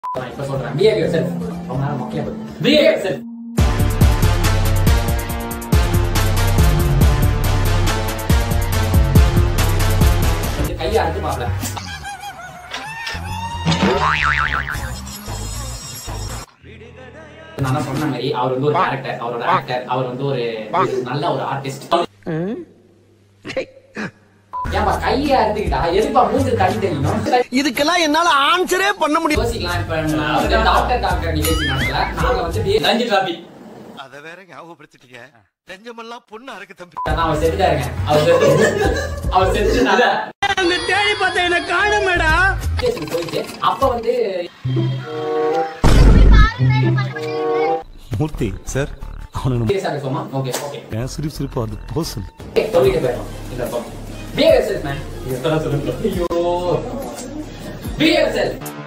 நான் இப்ப சொல்றேன் பிஹேவ் யுவர் செல்ஃப் ரொம்ப நேரம் மொக்கையா போகுது பிஹேவ் யுவர் செல்ஃப் கையை அறுத்து பாப்பல நான் தான் சொன்ன மாதிரி அவர் வந்து ஒரு கேரக்டர் அவரோட ஆக்டர் அவர் வந்து ஒரு ஒரு நல்ல ஒரு ஆர்டிஸ்ட் ஏன்பா கையை அறுத்துக்கிட்டா எதுப்பா மூஞ்சு தண்ணி தெரியணும் இதுக்கெல்லாம் என்னால ஆன்சரே பண்ண முடியும் யோசிக்கலாம் இப்ப நான் வந்து டாக்டர் டாக்டர் நிகழ்ச்சி நடத்தல நாங்க வந்து ரஞ்சி டிராபி அத வேற ஞாபகப்படுத்திட்டீங்க நெஞ்சமெல்லாம் பொண்ணு அறக்கு தம்பி நான் அவர் செத்துட்டாருங்க அவர் செத்து அவர் செத்துனால தேடி பார்த்த என்ன காணுமேடா போயிட்டு அப்ப வந்து மூர்த்தி சார் அவனுக்கு சீரியஸா பேசுவோமா ஓகே ஓகே என் சிரிப்பு சிரிப்பு அது பர்சன் சொல்லிட்டு போயிடும் இந்த பக்கம் பிஹேவியர் செல்ஃப் மேன் இதெல்லாம் சொல்லுங்க ஐயோ பிஹேவியர் செல்ஃப்